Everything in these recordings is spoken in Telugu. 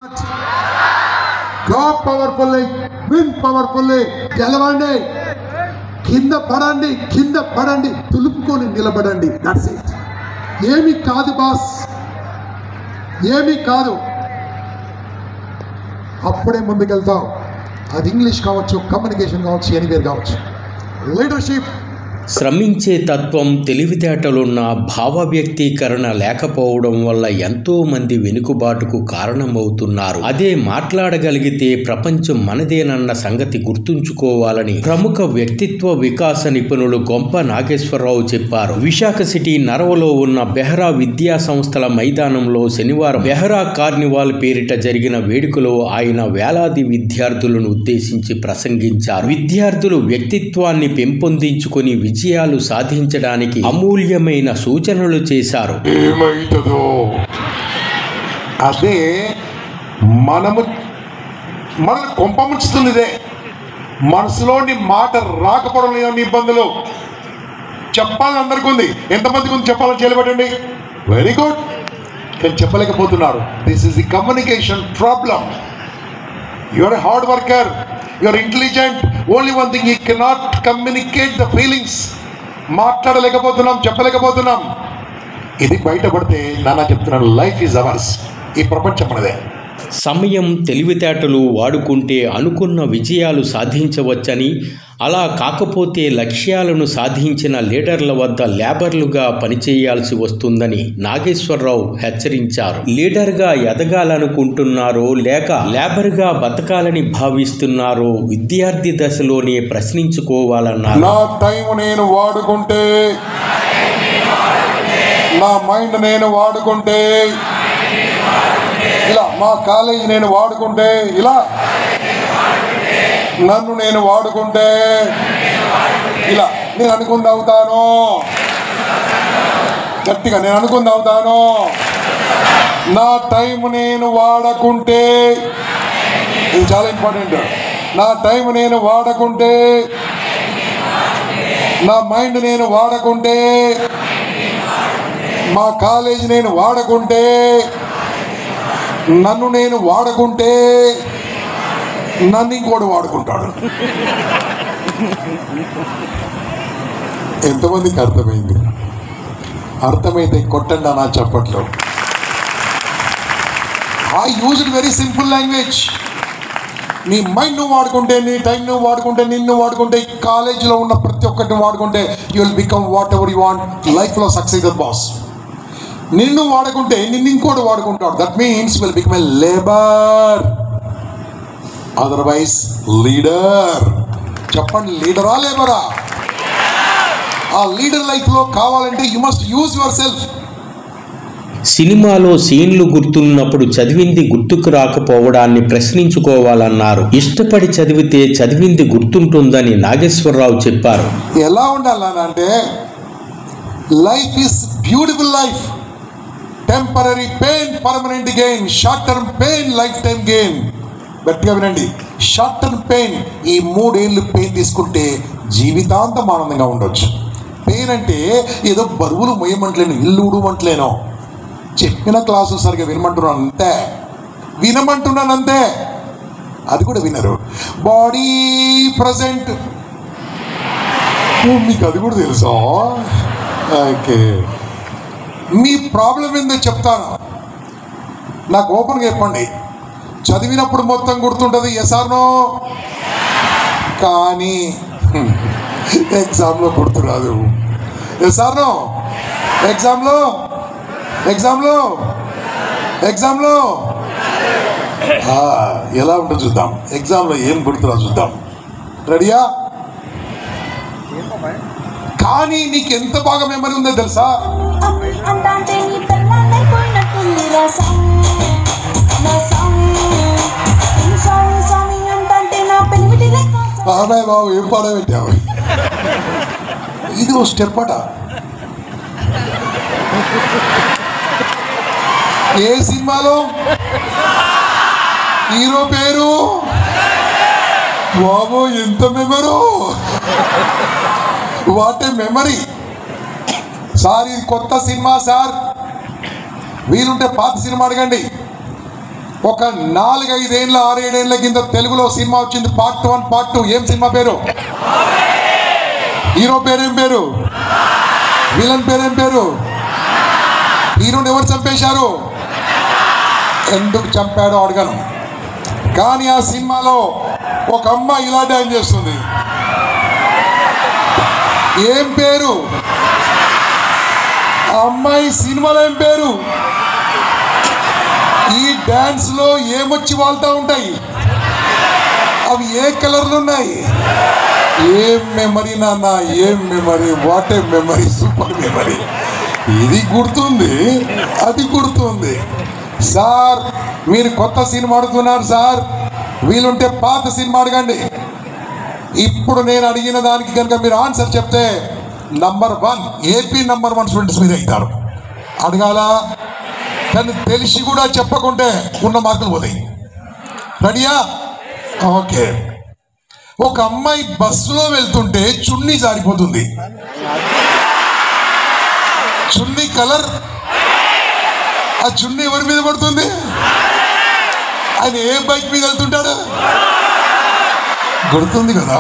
గా పవర్ఫుల్లీ విన్ పవర్ఫుల్లీ గెలవండి కింద పడండి కింద పడండి తులుపుకొని నిలబడండి దట్స్ ఇట్ ఏమి కాదు బాస్ ఏమీ కాదు అప్పుడే ముందుకెళ్తాం అది ఇంగ్లీష్ కావచ్చు కమ్యూనికేషన్ కావచ్చు ఎనీవేర్ కావచ్చు లీడర్షిప్ శ్రమించే తత్వం తెలివితేటలున్న భావ వ్యక్తీకరణ లేకపోవడం వల్ల ఎంతో మంది వెనుకబాటుకు కారణమవుతున్నారు అదే మాట్లాడగలిగితే ప్రపంచం మనదేనన్న సంగతి గుర్తుంచుకోవాలని ప్రముఖ వ్యక్తిత్వ వికాస నిపుణులు గొంప నాగేశ్వరరావు చెప్పారు విశాఖ సిటీ నరవలో ఉన్న బెహ్రా విద్యా సంస్థల మైదానంలో శనివారం బెహ్రా కార్నివాల్ పేరిట జరిగిన వేడుకలో ఆయన వేలాది విద్యార్థులను ఉద్దేశించి ప్రసంగించారు విద్యార్థులు వ్యక్తిత్వాన్ని పెంపొందించుకొని విజయాలు సాధించడానికి అమూల్యమైన సూచనలు చేశారు ఏమైతుందో అదే మనము మనల్ని కొంపముంచుతుంది ఇదే మనసులోని మాట రాకపోవడం లేని ఇబ్బందులు చెప్పాలని అందరికీ ఉంది ఎంతమందికి ఉంది చెప్పాలని చేయబట్టండి వెరీ గుడ్ నేను చెప్పలేకపోతున్నారు this is the communication problem your hard worker your intelligent only one thing you cannot communicate the feelings మాట్లాడలేకపోతున్నాం చెప్పలేకపోతున్నాం ఇది బయటపడితే నాన్న చెప్తున్నాను లైఫ్ ఈజ్ అవర్స్ ఈ ప్రపంచం మనదే సమయం తెలివితేటలు వాడుకుంటే అనుకున్న విజయాలు సాధించవచ్చని అలా కాకపోతే లక్ష్యాలను సాధించిన లీడర్ల వద్ద లేబర్లుగా పనిచేయాల్సి వస్తుందని నాగేశ్వరరావు హెచ్చరించారు లీడర్గా ఎదగాలనుకుంటున్నారో లేక లేబర్గా బతకాలని భావిస్తున్నారో విద్యార్థి దశలోనే ప్రశ్నించుకోవాలన్నారు నా టైం నేను వాడుకుంటే నా మైండ్ నేను వాడుకుంటే ఇలా మా కాలేజీ నేను వాడుకుంటే ఇలా నన్ను నేను వాడుకుంటే ఇలా నేను అనుకుంది అవుతాను గట్టిగా నేను అనుకుంది అవుతాను నా టైం నేను వాడకుంటే ఇది చాలా ఇంపార్టెంట్ నా టైం నేను వాడకుంటే నా మైండ్ నేను వాడకుంటే మా కాలేజీ నేను వాడకుంటే నన్ను నేను వాడకుంటే నన్ను ఇంకోటి వాడుకుంటాడు ఎంతమందికి అర్థమైంది అర్థమైతే కొట్టండి నా చెప్పట్లో I use very simple language నీ మైండ్ నువ్వు వాడుకుంటే నీ టైం నువ్వు వాడుకుంటే నిన్ను వాడుకుంటే కాలేజీలో ఉన్న ప్రతి ఒక్కటిని వాడుకుంటే you will become whatever you want లైఫ్లో సక్సెస్ బాస్ నిన్ను వాడుకుంటే నిన్ను ఇంకోటి వాడుకుంటాడు that means will become a labour otherwise leader చెప్పండి లీడరా లేబరా ఆ లీడర్ లైఫ్లో కావాలంటే you must use yourself సినిమాలో సీన్లు గుర్తున్నప్పుడు చదివింది గుర్తుకు రాకపోవడాన్ని ప్రశ్నించుకోవాలన్నారు ఇష్టపడి చదివితే చదివింది గుర్తుంటుందని నాగేశ్వరరావు చెప్పారు ఎలా ఉండాలంటే life is beautiful life temporary pain permanent gain short term pain lifetime gain గట్టిగా వినండి షార్ట్ టర్మ్ పెయిన్ ఈ మూడేళ్ళు పెయిన్ తీసుకుంటే జీవితాంతం ఆనందంగా ఉండొచ్చు పెయిన్ అంటే ఏదో బరువులు మొయ్యమంటలేను ఇల్లు ఉడమంటలేను చెప్పిన క్లాసు సరిగా వినమంటున్నాను అంతే వినమంటున్నాను అంతే అది కూడా వినరు బాడీ ప్రజెంట్ ఓ, మీకు అది కూడా తెలుసా ఓకే మీ ప్రాబ్లం ఏందో చెప్తాను నాకు ఓపెన్గా చెప్పండి చదివినప్పుడు మొత్తం గుర్తుంటుంది ఎస్ఆర్నో కానీ హ్మ్, ఎగ్జామ్లో గుర్తురాదు ఎస్ఆర్నో ఎగ్జామ్లో ఎగ్జామ్లో ఎగ్జామ్లో ఆ, ఎలా ఉంటుందో చూద్దాం ఎగ్జామ్లో ఏం గుర్తురాదు చూద్దాం రెడీయా కానీ నీకు ఎంత బాగా మెమరీ ఉందో తెలుసా అంటాంటే నీ పెళ్ళాన్నైపోయినట్టుంది రసం నా సామి నీ సామి సామి అంటాంటే నా పెనిమిటి లెక్క బాబాయ్ బాబు ఏం పాడ పెట్టావు ఇది ఓ స్టెప్ అట ఏ సినిమాలో హీరో పేరు బాబు ఎంత memory what a memory sir ఇది కొత్త సినిమా సార్ వీలుంటే పాత సినిమా అడగండి ఒక నాలుగైదేళ్ళ ఆరేడేళ్ల కింద తెలుగులో సినిమా వచ్చింది పార్ట్ వన్ పార్ట్ టూ ఏం సినిమా పేరు హీరో పేరేం పేరు విలన్ పేరేం పేరు హీరోని ఎవరు చంపేశారు ఎందుకు చంపాడో అడగను కానీ ఆ సినిమాలో ఒక అమ్మాయి ఇలా డ్యాన్స్ చేస్తుంది ఏం పేరు ఆ అమ్మాయి సినిమాలో ఏం పేరు ఈ డ్యాన్స్ లో ఏమొచ్చి వాళ్తా ఉంటాయి అవి ఏ కలర్లు ఉన్నాయి ఏం మెమరీ నాన్న ఏం memory what a memory super memory ఇది గుర్తుంది అది గుర్తుంది సార్ మీరు కొత్త సినిమా అడుగుతున్నారు సార్ వీలుంటే పాత సినిమా అడగండి ఇప్పుడు నేను అడిగిన దానికి కనుక మీరు ఆన్సర్ చెప్తే number one AP number one students మీద అవుతారు అడగాల కానీ తెలిసి కూడా చెప్పకుంటే ఉన్న మార్కులు పోతాయి రెడీయా ఓకే ఒక అమ్మాయి బస్సులో వెళ్తుంటే చున్నీ జారిపోతుంది చున్నీ కలర్ ఆ చున్నీ ఎవరి మీద పడుతుంది ఆయన ఏ బైక్ మీద వెళ్తుంటాడు గుర్తుంది కదా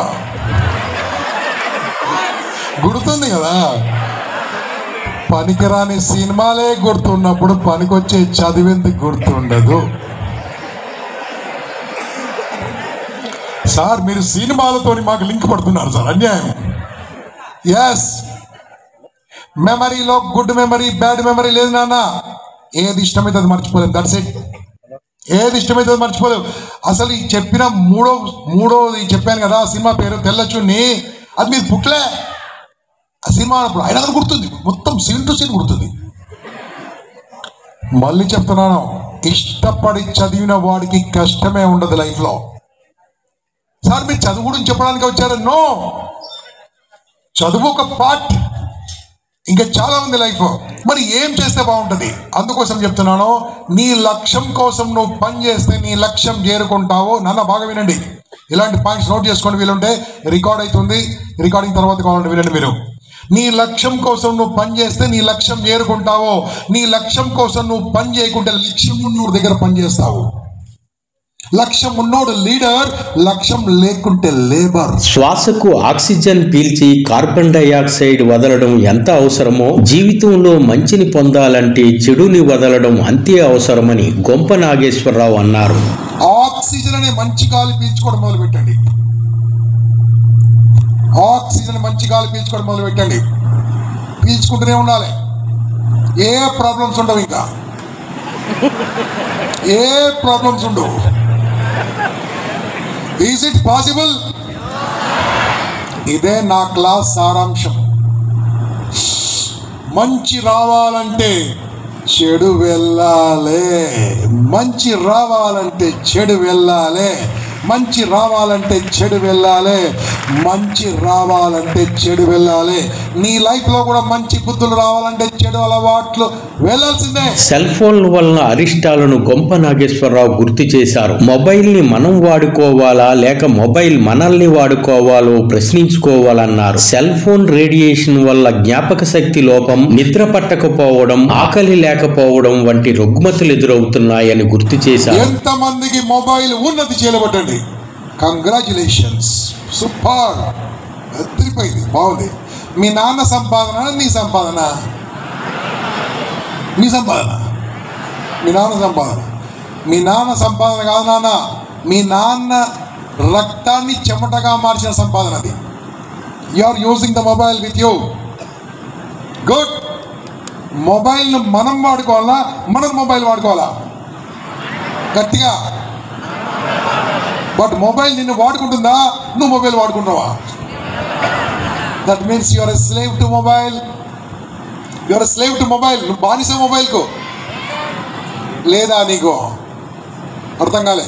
గుర్తుంది కదా పనికిరాని సినిమాలే గుర్తున్నప్పుడు పనికొచ్చే చదివేందుకు గుర్తుండదు సార్ మీరు సినిమాలతో మాకు లింక్ పడుతున్నారు సార్ అన్యాయం ఎస్ మెమరీలో గుడ్ మెమరీ బ్యాడ్ మెమరీ లేదు నాన్న ఏది ఇష్టమైతే అది మర్చిపోలేం దట్స్ ఇట్ ఏది ఇష్టమైతే అది మర్చిపోలేవు అసలు ఈ చెప్పిన మూడో మూడోది చెప్పాను కదా ఆ సినిమా పేరు తెల్లచున్ని అది మీరు పుట్లే ఆ సినిమా అప్పుడు అయినా కానీ గుర్తుంది మొత్తం సీన్ టు సీన్ గుర్తుంది మళ్ళీ చెప్తున్నాను ఇష్టపడి చదివిన వాడికి కష్టమే ఉండదు లైఫ్లో సార్ మీరు చదువు గురించి చెప్పడానికి వచ్చారు నో చదువు ఒక పార్ట్ ఇంకా చాలా ఉంది లైఫ్ మరి ఏం చేస్తే బాగుంటుంది అందుకోసం చెప్తున్నాను నీ లక్ష్యం కోసం నువ్వు పని చేస్తే నీ లక్ష్యం చేరుకుంటావు నాన్న బాగా వినండి ఇలాంటి పాయింట్స్ నోట్ చేసుకోండి వీలుంటే రికార్డ్ అవుతుంది రికార్డింగ్ తర్వాత కావాలంటే వినండి మీరు నీ లక్ష్యం కోసం నువ్వు పని చేస్తే నీ లక్ష్యం చేరుకుంటావో నీ లక్ష్యం కోసం నువ్వు పని చేయకుంటే లక్ష్యం ఉన్నోడి దగ్గర పని చేస్తావు లక్ష్యం ఉన్నోడు లీడర్ లక్ష్యం లేకుంటే లేబర్ శ్వాసకు ఆక్సిజన్ పీల్చి కార్బన్ డయాక్సైడ్ వదలడం ఎంత అవసరమో జీవితంలో మంచిని పొందాలంటే చెడుని వదలడం అంతే అవసరమని గొంప నాగేశ్వరరావు అన్నారు ఆక్సిజన్ అనే మంచి గాలి పీల్చుకోవడం మొదలు పెట్టండి ఆక్సిజన్ మంచి గాలి పీల్చుకోవడం మొదలు పెట్టండి పీల్చుకుంటూనే ఉండాలి ఏ ప్రాబ్లమ్స్ ఉండవు ఇంకా ఏ ప్రాబ్లమ్స్ ఉండవు ఈజ్ ఇట్ పాసిబుల్ ఇదే నా క్లాస్ సారాంశం మంచి రావాలంటే చెడు వెళ్ళాలే మంచి రావాలంటే చెడు వెళ్ళాలే మంచి రావాలంటే చెడు వెళ్ళాలి మంచి రావాలంటే చెడు వెళ్ళాలి నీ లైఫ్లో కూడా మంచి బుద్ధులు రావాలంటే చెడు అలవాట్లు వెళ్ళాల్సిందే సెల్ ఫోన్ల వలన అరిష్టాలను గొంప నాగేశ్వరరావు గుర్తు చేశారు మొబైల్ ని మనం వాడుకోవాలా లేక మొబైల్ మనల్ని వాడుకోవాలో ప్రశ్నించుకోవాలన్నారు సెల్ ఫోన్ రేడియేషన్ వల్ల జ్ఞాపక శక్తి లోపం నిద్ర పట్టకపోవడం ఆకలి లేకపోవడం వంటి రుగ్మతులు ఎదురవుతున్నాయని గుర్తు చేశారు ఎంతమందికి మొబైల్ ఉన్నది చేయబట్టండి కంగ్రాచులేషన్స్ సూపర్ అదిరిపోయింది బాగుంది మీ నాన్న సంపాదన నీ సంపాదన మీ సంపాదన మీ నాన్న సంపాదన మీ నాన్న సంపాదన కాదు నాన్న మీ నాన్న రక్తాన్ని చెమటగా మార్చిన సంపాదన అది you are using the mobile with you good మొబైల్ను మనం వాడుకోవాలా మనం మొబైల్ వాడుకోవాలా గట్టిగా బట్ మొబైల్ నిన్ను వాడుకుంటుందా నువ్వు మొబైల్ వాడుకుంటున్నావా that means your a slave to mobile your slave to mobile నువ్వు బానిస మొబైల్కు లేదా నీకు అర్థం కాలే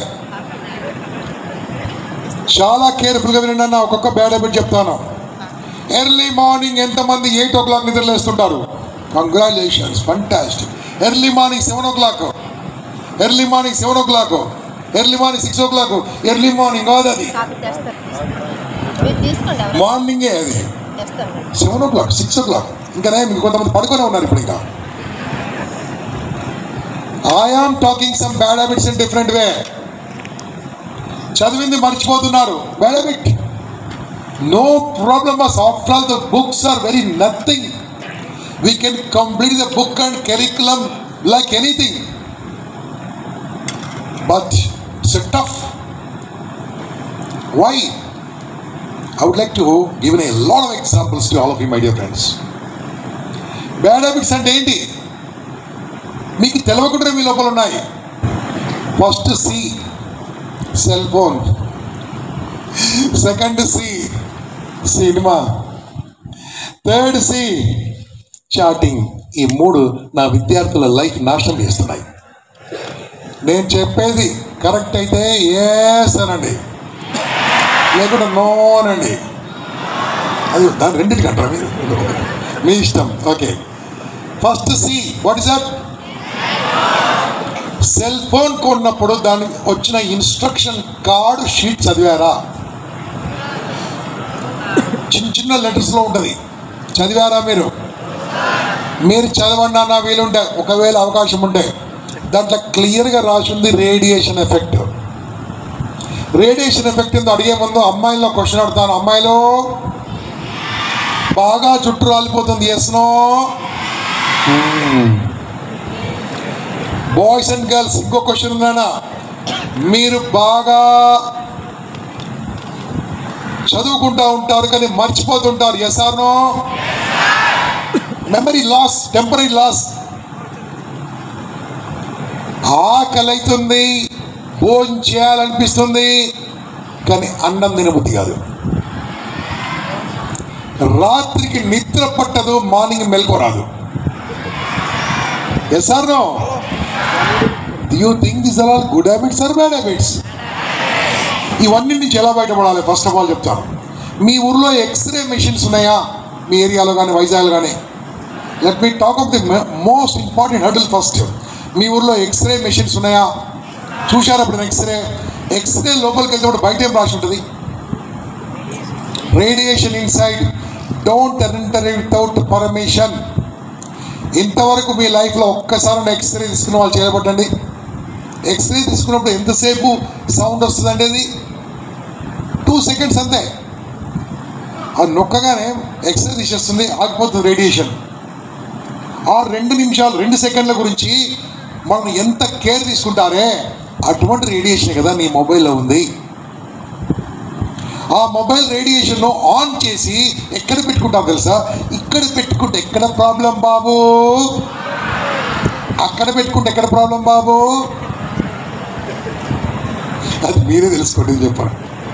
చాలా కేర్ఫుల్గా వినండి అన్న ఒక్కొక్క బ్యాడ్ హ్యాబిట్ చెప్తాను ఎర్లీ మార్నింగ్ ఎంతమంది ఎయిట్ ఓ క్లాక్ నిద్రలేస్తుంటారు congratulations fantastic early morning seven o'clock early morning seven o'clock early morning six o'clock early morning కాదు అది కాపీ తెస్తారు మీరు తీసుకోండి ఎవరు మార్నింగే అది తెస్తారు seven o'clock six o'clock ఇంకా నేను కొంతమంది పడుకొని ఉన్నారు ఇప్పుడు ఇంకా I am talking some bad habits in different way చదివింది మర్చిపోతున్నారు bad habit no problem after all the books are very nothing we can complete the book and curriculum like anything but it's tough why I would like to give a lot of examples to all of you, my dear friends. Bad habits అంటే ఏంటి మీకు తెలవకుండా మీ లోపల ఉన్నాయి first C cell phone second C cinema third C chatting ఈ మూడు నా విద్యార్థుల లైఫ్ నాశనం చేస్తున్నాయి నేను చెప్పేది కరెక్ట్ అయితే ఎస్ అనండి లేకుంటే నో అనండి అది దాని రెండింటికి అంటారా మీరు మీ ఇష్టం okay first C what is that cell phone కొన్నప్పుడు దాని వచ్చిన ఇన్స్ట్రక్షన్ కార్డు షీట్ చదివారా చిన్న చిన్న లెటర్స్లో ఉంటుంది చదివారా మీరు మీరు చదవండి అన్న వీలుంటే ఒకవేళ అవకాశం ఉంటే దాంట్లో క్లియర్గా రాసి ఉంది రేడియేషన్ ఎఫెక్ట్ రేడియేషన్ ఎఫెక్ట్ ఏందో అడిగే ముందు అమ్మాయిలో క్వశ్చన్ అడుగుతాను అమ్మాయిలో బాగా చుట్టూ రాలిపోతుంది ఎస్నో బాయ్స్ అండ్ గర్ల్స్ ఇంకో క్వశ్చన్ ఉందా మీరు బాగా చదువుకుంటా ఉంటారు కానీ మర్చిపోతుంటారు yes or no memory loss temporary loss ఆకలి అవుతుంది భోజనం చేయాలనిపిస్తుంది కానీ అన్నం తినబుద్ధి కాదు రాత్రికి నిద్ర పట్టదు మార్నింగ్ మెలకు రాదు yes or no you think this are all good habits or bad habits ఇవన్నీ నుంచి ఎలా బయటపడాలి ఫస్ట్ ఆఫ్ ఆల్ చెప్తాను మీ ఊర్లో ఎక్స్రే మెషిన్స్ ఉన్నాయా మీ ఏరియాలో కానీ వైజాగ్లో కానీ let me talk of the most important hurdle first మీ ఊర్లో ఎక్స్రే మెషిన్స్ ఉన్నాయా చూశారు అప్పుడు ఎక్స్రే ఎక్స్రే లోపలికి వెళ్తే బయట ఏం రాసి ఉంటుంది radiation inside don't enter without permission ఇంతవరకు మీ లైఫ్లో ఒక్కసారి ఎక్స్రే తీసుకున్న వాళ్ళు చేయబట్టండి ఎక్స్రే తీసుకున్నప్పుడు ఎంతసేపు సౌండ్ వస్తుందండి అది టూ సెకండ్స్ అంతే అది నొక్కగానే ఎక్స్రే తీసేస్తుంది ఆగిపోతుంది రేడియేషన్ ఆ రెండు నిమిషాలు రెండు సెకండ్ల గురించి మనం ఎంత కేర్ తీసుకుంటారే అటువంటి రేడియేషన్ కదా నీ మొబైల్లో ఉంది ఆ మొబైల్ రేడియేషన్ను ఆన్ చేసి ఎక్కడ పెట్టుకుంటాం తెలుసా ఇక్కడ పెట్టుకుంటే ఎక్కడ ప్రాబ్లం బాబు అక్కడ పెట్టుకుంటే ఎక్కడ ప్రాబ్లం బాబు అది మీరే తెలుసుకోండి నేను చెప్పాను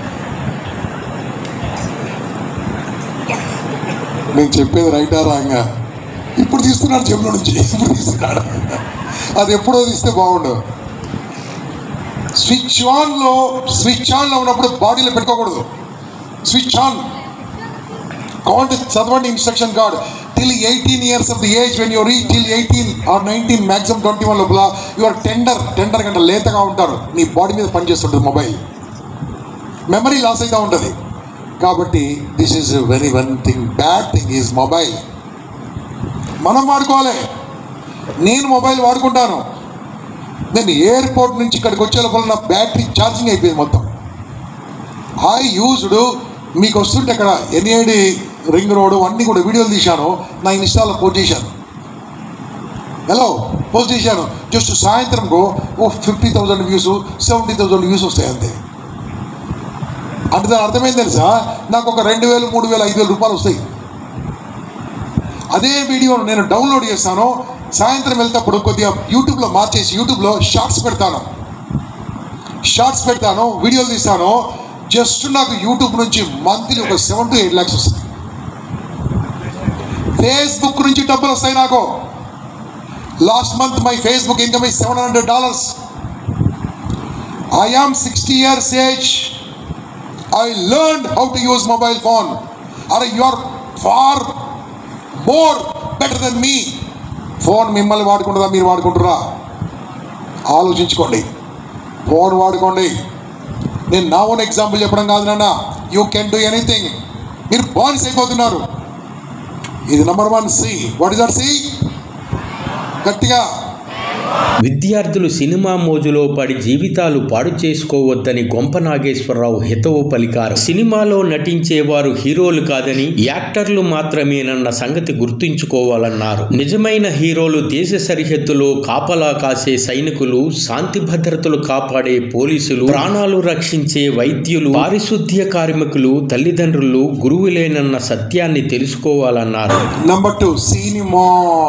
నేను చెప్పేది రైటా రాంగా ఇప్పుడు తీస్తున్నాడు చెవుల నుంచి ఇప్పుడు తీస్తున్నాడు అది ఎప్పుడో తీస్తే బాగుండు స్విచ్ ఆన్లో స్విచ్ ఆన్లో ఉన్నప్పుడు బాడీలో పెట్టుకోకూడదు స్విచ్ ఆన్ కాంట్ చదవండి instruction card till eighteen years of the age when you reach till eighteen or nineteen maximum twenty one లోపల యువర్ టెండర్ టెండర్ కంటే లేతగా ఉంటారు నీ బాడీ మీద పనిచేస్తుంటుంది మొబైల్ మెమరీ లాస్ అవుతూ ఉంటుంది కాబట్టి this is very one thing bad thing is mobile మనం వాడుకోవాలి నేను మొబైల్ వాడుకుంటాను నేను ఎయిర్పోర్ట్ నుంచి ఇక్కడికి వచ్చే లోపల నా బ్యాటరీ ఛార్జింగ్ అయిపోయింది మొత్తం ఐ యూజ్డ్ మీకు వస్తుంటే అక్కడ ఎన్ఏడి రింగ్ రోడ్ అన్నీ కూడా వీడియోలు తీశాను నా ఇన్స్టాలో పోస్ట్ చేశాను హలో పోస్ట్ చేశాను జస్ట్ సాయంత్రంకు ఓ fifty thousand views seventy thousand views వస్తాయి అంతే అంటే దాని అర్థమైంది తెలుసా నాకు ఒక రెండు వేలు మూడు వేలు ఐదు వేల రూపాయలు వస్తాయి అదే వీడియోను నేను డౌన్లోడ్ చేస్తాను సాయంత్రం వెళ్తేప్పుడు కొద్దిగా యూట్యూబ్లో మార్చేసి యూట్యూబ్లో షార్ట్స్ పెడతాను షార్ట్స్ పెడతాను వీడియోలు తీస్తాను జస్ట్ నాకు యూట్యూబ్ నుంచి మంత్లీ ఒక సెవెన్ టు ఎయిట్ ల్యాక్స్ వస్తాయి ఫేస్బుక్ నుంచి డబ్బులు వస్తాయి నాకు last month my Facebook income is seven hundred dollars I am sixty years age I learn how to use mobile phone అరే you are far more better then me phone మిమ్మల్ని వాడుకుంటుందా మీరు వాడుకుంటారా ఆలోచించుకోండి ఫోన్ వాడుకోండి నేను నా ఓన్ ఎగ్జాంపుల్ చెప్పడం కాదు నాన్న యూ కెన్ డూ ఎనీథింగ్ మీరు బానిస్ అయిపోతున్నారు ఇది number one C what is that C గట్టిగా విద్యార్థులు సినిమా మోజులో పడి జీవితాలు పాడు చేసుకోవద్దని గొంప నాగేశ్వరరావు హితవు పలికారు సినిమాలో నటించేవారు హీరోలు కాదని యాక్టర్లు మాత్రమేనన్న సంగతి గుర్తుంచుకోవాలన్నారు నిజమైన హీరోలు దేశ సరిహద్దులో కాపలా కాసే సైనికులు శాంతి భద్రతలు కాపాడే పోలీసులు ప్రాణాలు రక్షించే వైద్యులు పారిశుద్ధ్య కార్మికులు తల్లిదండ్రులు గురువులేనన్న సత్యాన్ని తెలుసుకోవాలన్నారు నంబర్ టూ సినిమా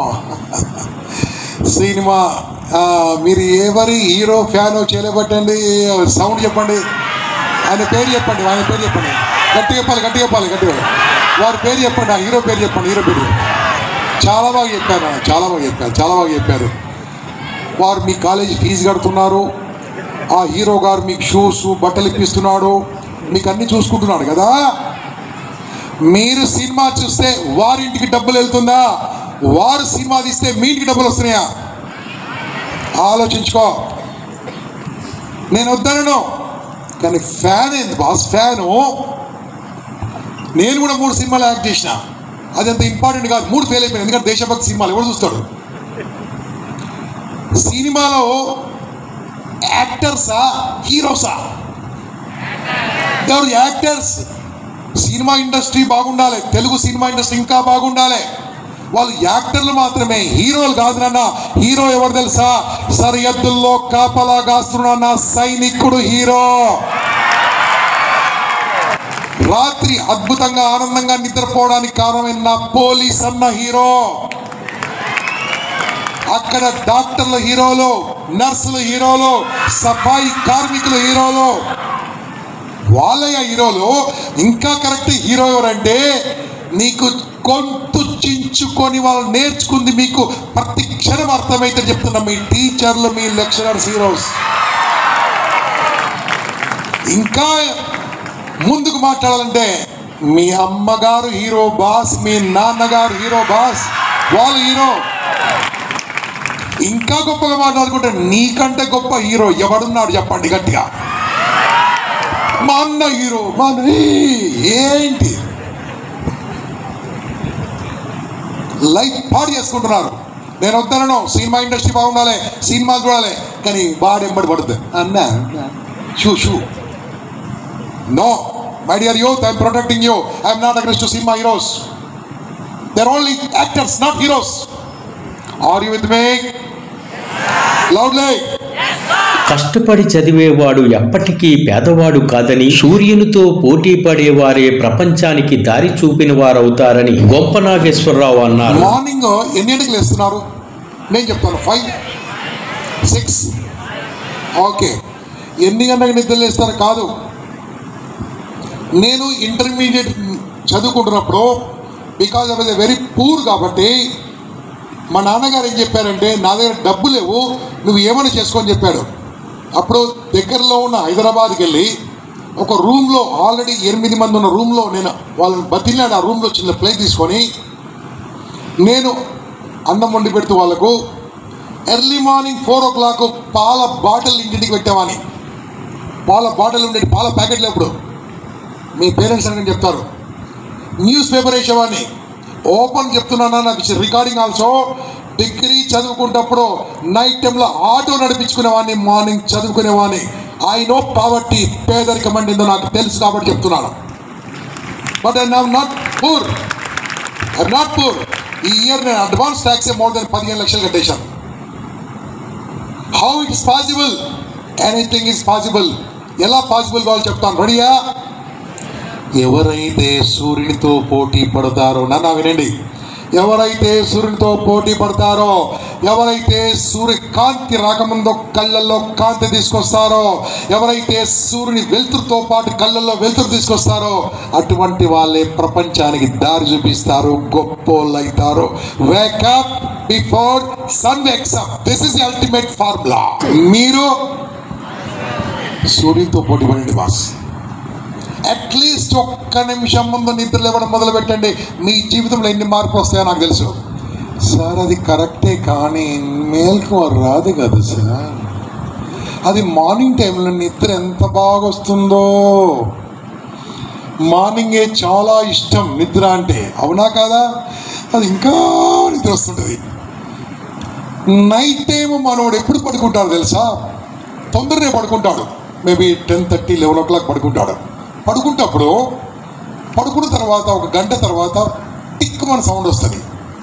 సినిమా ఆ, మీరు ఎవరి హీరో ఫ్యాన్ చేయలేబట్టండి సౌండ్ చెప్పండి ఆయన పేరు చెప్పండి ఆయన పేరు చెప్పండి గట్టి చెప్పాలి గట్టి చెప్పాలి గట్టిగా వారి పేరు చెప్పండి ఆ హీరో పేరు చెప్పండి హీరో పేరు చాలా బాగా చెప్పారు చాలా బాగా చెప్పారు చాలా బాగా చెప్పారు వారు మీ కాలేజీ ఫీజు కడుతున్నారు ఆ హీరో గారు మీకు షూస్ బట్టలు ఇప్పిస్తున్నాడు మీకు అన్ని చూసుకుంటున్నాడు కదా మీరు సినిమా చూస్తే వారింటికి డబ్బులు వెళ్తుందా వారు సినిమా తీస్తే మీ ఇంటికి డబ్బులు వస్తున్నాయా ఆలోచించుకో నేను వద్దనను కానీ ఫ్యాన్ ఏంది బాస్ ఫ్యాను నేను కూడా మూడు సినిమాలు యాక్ట్ చేసిన అది అంత ఇంపార్టెంట్ కాదు మూడు ఫెయిల్ అయిపోయింది ఎందుకంటే దేశభక్తి సినిమాలు ఎవరు చూస్తాడు సినిమాలో యాక్టర్సా హీరోసా ఎవరు యాక్టర్స్ సినిమా ఇండస్ట్రీ బాగుండాలి తెలుగు సినిమా ఇండస్ట్రీ ఇంకా బాగుండాలి వాళ్ళు యాక్టర్లు మాత్రమే హీరోలు కాదు నాన్న హీరో ఎవరు తెలుసా సరిహద్దుల్లో కాపలా కాస్తున్న సైనికుడు హీరో రాత్రి అద్భుతంగా ఆనందంగా నిద్రపోవడానికి కారణమైన నా పోలీస్ అన్న హీరో అక్కడ డాక్టర్ల హీరోలు నర్సులు హీరోలు సఫాయి కార్మికులు హీరోలు వాళ్ళయ్య హీరోలు ఇంకా కరెక్ట్ హీరో ఎవరంటే నీకు కొంతు చించుకొని వాళ్ళు నేర్చుకుంది మీకు ప్రతి క్షణం అర్థమైతే చెప్తున్నా మీ టీచర్లు మీ లెక్చరర్స్ హీరోస్ ఇంకా ముందుకు మాట్లాడాలంటే మీ అమ్మగారు హీరో బాస్ మీ నాన్నగారు హీరో బాస్ వాళ్ళు హీరో ఇంకా గొప్పగా మాట్లాడుకుంటే నీకంటే గొప్ప హీరో ఎవడున్నాడు చెప్పండి గట్టిగా మా అన్న హీరో మా అన్న ఏ- ఏంటి లైఫ్ పాడు చేసుకుంటున్నారు నేను వద్దనను సినిమా ఇండస్ట్రీ బాగుండాలి సినిమాలు చూడాలి కానీ వాడు ఎంబడి పడుతుంది అన్న shoo shoo no my dear youth I'm protecting you I'm not agree to cinema heroes they're only actors not heroes are you with me loudly కష్టపడి చదివేవాడు ఎప్పటికీ పేదవాడు కాదని సూర్యునితో పోటీ పడేవారే ప్రపంచానికి దారి చూపిన వారవుతారని గొప్ప నాగేశ్వరరావు అన్నారు మార్నింగ్ ఎన్నింటికి లేస్తున్నారు నేను చెప్తాను ఫైవ్ సిక్స్ ఓకే ఎన్ని గంటలకు నిద్ర లేస్తారు కాదు నేను ఇంటర్మీడియట్ చదువుకుంటున్నప్పుడు because of a very poor కాబట్టి మా నాన్నగారు ఏం చెప్పారంటే నా దగ్గర డబ్బు లేవు నువ్వు ఏమైనా చేసుకొని చెప్పాడు అప్పుడు దగ్గరలో ఉన్న హైదరాబాద్కి వెళ్ళి ఒక రూమ్లో ఆల్రెడీ ఎనిమిది మంది ఉన్న రూమ్లో నేను వాళ్ళని బతిలాడు ఆ రూమ్లో చిన్న ప్లేస్ తీసుకొని నేను అన్నం వండి పెడుతూ వాళ్ళకు early morning four o'clock పాల బాటిల్ ఇంటికి పెట్టేవాని పాల బాటిల్ ఉండేది పాల ప్యాకెట్లు ఎప్పుడు మీ పేరెంట్స్ అని చెప్తారు న్యూస్ పేపర్ వేసేవాడిని ఓపెన్ చెప్తున్నానా నాకు రికార్డింగ్ ఆల్సో డిగ్రీ చదువుకుంటప్పుడు నైట్ టైంలో ఆటో నడిపించుకునేవాడిని మార్నింగ్ చదువుకునేవాడిని ఐ నో పావర్టీ పేదరికం అంటే ఏందో నాకు తెలుసు కాబట్టి చెప్తున్నాను but I not poor I not poor ఈ ఇయర్ నేను అడ్వాన్స్ ట్యాక్స్ మోర్ దెన్ పదిహేను లక్షలు కట్టేశాను how it is possible anything is possible ఎలా పాసిబుల్ కావాలో చెప్తాను రెడీయా ఎవరైతే సూర్యునితో పోటీ పడతారో నన్ను వినండి ఎవరైతే సూర్యునితో పోటీ పడతారో ఎవరైతే సూర్య కాంతి రాకముందో కళ్ళల్లో కాంతి తీసుకొస్తారో ఎవరైతే సూర్యుని వెలుతురుతో పాటు కళ్ళల్లో వెలుతురు తీసుకొస్తారో అటువంటి వాళ్ళే ప్రపంచానికి దారి చూపిస్తారు గొప్పోళ్ళు అవుతారు wake up before sun wakes up this is ultimate formula మీరు సూర్యునితో పోటీ పడండి బాస్ అట్లీస్ట్ ఒక్క నిమిషం ముందు నిద్ర లేవడం మొదలు పెట్టండి మీ జీవితంలో ఎన్ని మార్పులు వస్తాయో నాకు తెలుసు సార్ అది కరెక్టే కానీ మేల్కు రాదు కదా సార్ అది మార్నింగ్ టైంలో నిద్ర ఎంత బాగా వస్తుందో మార్నింగే చాలా ఇష్టం నిద్ర అంటే అవునా కాదా అది ఇంకా నిద్ర వస్తుంటుంది నైట్ టైం మనోడు ఎప్పుడు పడుకుంటాడు తెలుసా తొందరనే పడుకుంటాడు maybe ten thirty eleven o'clock పడుకుంటాడు పడుకుంటప్పుడు పడుకున్న తర్వాత ఒక గంట తర్వాత టిక్ మన సౌండ్ వస్తుంది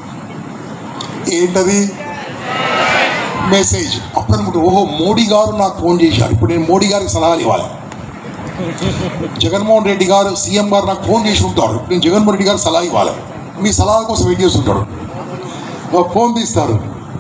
ఏంటది మెసేజ్ అప్పుడు అనుకుంటా ఓహో మోడీ గారు నాకు ఫోన్ చేశారు ఇప్పుడు నేను మోడీ గారికి సలహాలు ఇవ్వాలి జగన్మోహన్ రెడ్డి గారు సీఎం గారు నాకు ఫోన్ చేసి ఉంటారు ఇప్పుడు నేను జగన్మోహన్ రెడ్డి గారు సలహా ఇవ్వాలి మీ సలహా కోసం వెయిట్ చేస్తుంటాడు ఆ ఫోన్ తీస్తాడు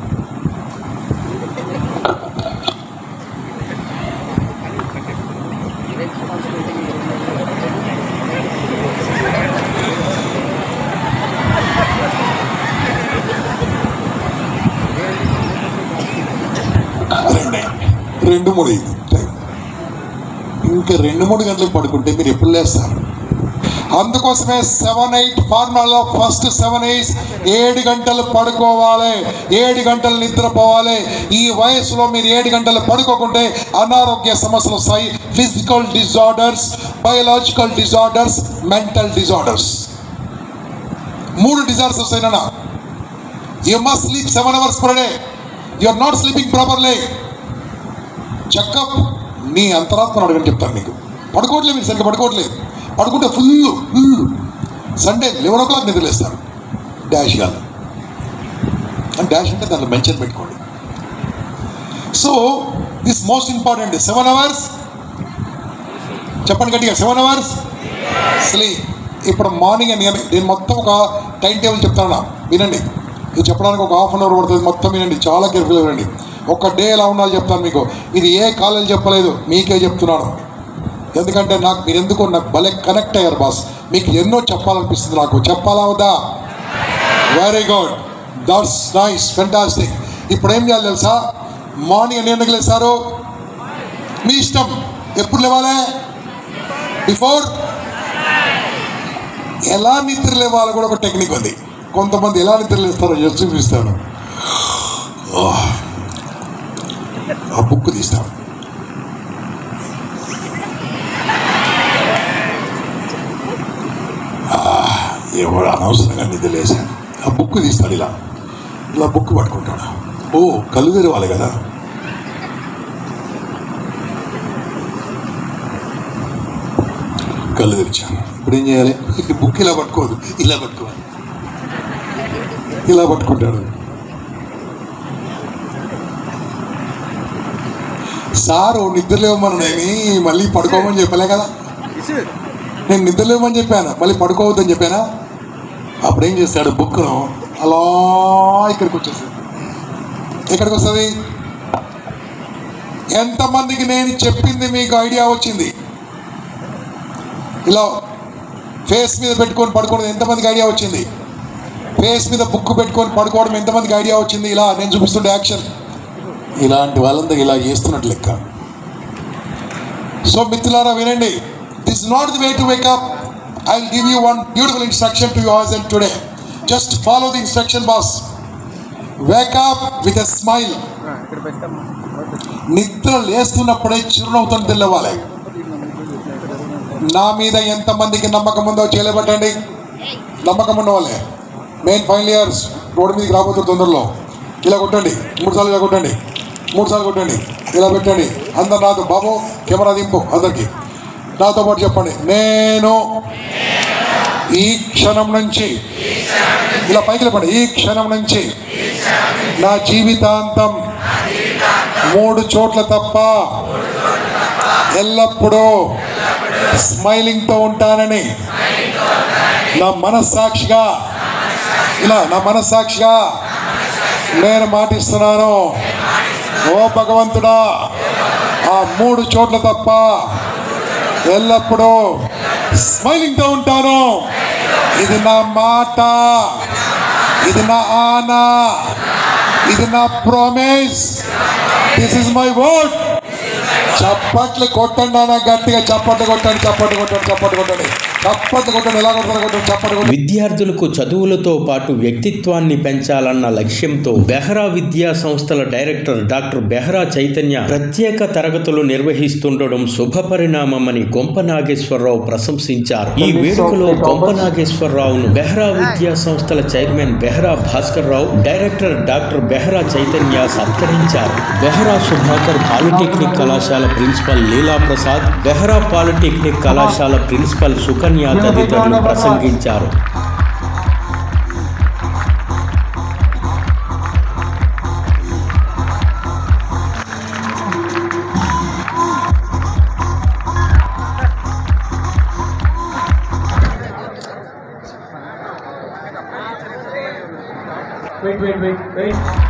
రెండే రెండు మూడు అయింది టైం ఇంకా రెండు మూడు గంటలకు పడుకుంటే మీరు ఎప్పుడు లేస్తారు అందుకోసమే seven eight formula first seven eight ఏడు గంటలు పడుకోవాలి ఏడు గంటలు నిద్రపోవాలి ఈ వయసులో మీరు ఏడు గంటలు పడుకోకుంటే అనారోగ్య సమస్యలు వస్తాయి physical disorders biological disorders mental disorders మూడు డిజార్డర్స్ వస్తాయి నాన్న you must sleep seven hours per day you are not sleeping properly check up నీ అంతరాత్మను అడగని చెప్తాను నీకు పడుకోవట్లేదు మీరు సరిగ్గా పడుకోవట్లేదు పడుకుంటే full full Sunday eleven o'clock నిద్రలేస్తారు డాష్ గాను అండ్ డాష్ అంటే దాంట్లో మెన్షన్ పెట్టుకోండి so this most important seven hours చెప్పండి గట్టిగా సెవెన్ అవర్స్ స్లీప్ ఇప్పుడు మార్నింగ్ అని నేను మొత్తం ఒక టైం టేబుల్ చెప్తాను వినండి ఇది చెప్పడానికి ఒక హాఫ్ అన్ అవర్ పడుతుంది మొత్తం వినండి చాలా కేర్ఫుల్గా వినండి ఒక డే ఎలా ఉండాలో చెప్తాను మీకు ఇది ఏ కాలేజ్ చెప్పలేదు మీకే చెప్తున్నాను ఎందుకంటే నాకు మీరు ఎందుకో నాకు భలే కనెక్ట్ అయ్యారు బాస్ మీకు ఎన్నో చెప్పాలనిపిస్తుంది నాకు చెప్పాలా వద్దా very good that's nice fantastic ఇప్పుడు ఏం చేయాలి తెలుసా మార్నింగ్ ఎన్ని గంటలకు లేస్తారు మీ ఇష్టం ఎప్పుడు లేవాలి బిఫోర్ ఎలా నిద్ర లేవాలో కూడా ఒక టెక్నిక్ ఉంది కొంతమంది ఎలా నిద్ర లేస్తారో చేసి చూపిస్తాను ఓహ్. ఆ బుక్ తీస్తాను ఎవడు అనవసరంగా నిద్ర లేశాను ఆ బుక్ తీస్తాడు ఇలా ఇలా బుక్ పట్టుకుంటాడు ఓ కళ్ళు తెరవాలి కదా కళ్ళు తెరిచాను ఇప్పుడు ఏం చేయాలి ఈ బుక్ ఇలా పట్టుకోదు ఇలా పట్టుకోవాలి ఇలా పట్టుకుంటాడు సారు నిద్రలేవమని మళ్ళీ పడుకోమని చెప్పలే కదా నేను నిద్రలేవమని చెప్పాను మళ్ళీ పడుకోవద్దని చెప్పానా అప్పుడు ఏం చేస్తాడు బుక్ను అలా ఇక్కడికి వచ్చేసింది ఎక్కడికి వస్తుంది ఎంతమందికి నేను చెప్పింది మీకు ఐడియా వచ్చింది ఇలా ఫేస్ మీద పెట్టుకొని పడుకోవడం ఎంతమందికి ఐడియా వచ్చింది ఫేస్ మీద బుక్ పెట్టుకొని పడుకోవడం ఎంతమందికి ఐడియా వచ్చింది ఇలా నేను చూపిస్తుండే యాక్షన్ ఇలాంటి వాళ్ళంతా ఇలా చేస్తున్నట్టు లెక్క సో మిత్రులారా వినండి this not the way to wake up I will give you one beautiful instruction to yours and today just follow the instruction boss wake up with a smile నిద్ర లేస్తున్నప్పుడే చిరునవ్వుతో తెల్లవాలి నా మీద ఎంతమందికి నమ్మకం ఉందో చేయలేబట్టండి నమ్మకం ఉన్న వాళ్ళే మెయిన్ ఫైనల్ ఇయర్స్ రోడ్డు మీదకి రాబోతున్న తొందరలో ఇలా కొట్టండి మూడు సార్లు ఇలా కొట్టండి మూడు సార్లు కొట్టండి ఇలా పెట్టండి అందరు నాతో బాబు కెమెరా దింపు అందరికి నాతో పాటు చెప్పండి నేను ఈ క్షణం నుంచి ఇలా పైకి లేపండి ఈ క్షణం నుంచి నా జీవితాంతం మూడు చోట్ల తప్ప ఎల్లప్పుడూ స్మైలింగ్తో ఉంటానని నా మనస్సాక్షిగా ఇలా నా మనస్సాక్షిగా నేను మాటిస్తున్నాను ఓ భగవంతుడా ఆ మూడు చోట్ల తప్ప ఎల్లప్పుడూ స్మైలింగ్తో ఉంటాను ఇది నా మాట ఇది నా ఆనా ఇది నా promise this is my word చప్పట్లు కొట్టండి అన్న గట్టిగా చప్పట్లు కొట్టండి చప్పట్లు కొట్టండి చప్పట్లు కొట్టండి చప్పట్లు కొట్టండి ఎలా కొడతారు కొట్టండి చప్పట్లు కొట్టండి విద్యార్థులకు చదువులతో పాటు వ్యక్తిత్వాన్ని పెంచాలన్న లక్ష్యంతో బెహ్రా విద్యా సంస్థల డైరెక్టర్ డాక్టర్ బెహ్రా చైతన్య ప్రత్యేక తరగతులు నిర్వహిస్తుండడం శుభపరిణామమని గొంప నాగేశ్వరరావు ప్రశంసించారు ఈ వేడుకలో గొంప నాగేశ్వరరావును బెహ్రా విద్యా సంస్థల chairman Behra Bhaskar Rao director doctor Behra Chaitanya సత్కరించారు బెహ్రా సుధాకర్ పాలిటెక్నిక్ కళాశాల ప్రిన్సిపల్ లీలా ప్రసాద్ బెహ్రా పాలిటెక్నిక్ కళాశాల ప్రిన్సిపల్ సుకన్య తదితరులు ప్రసంగించారు Wait, wait, wait, wait.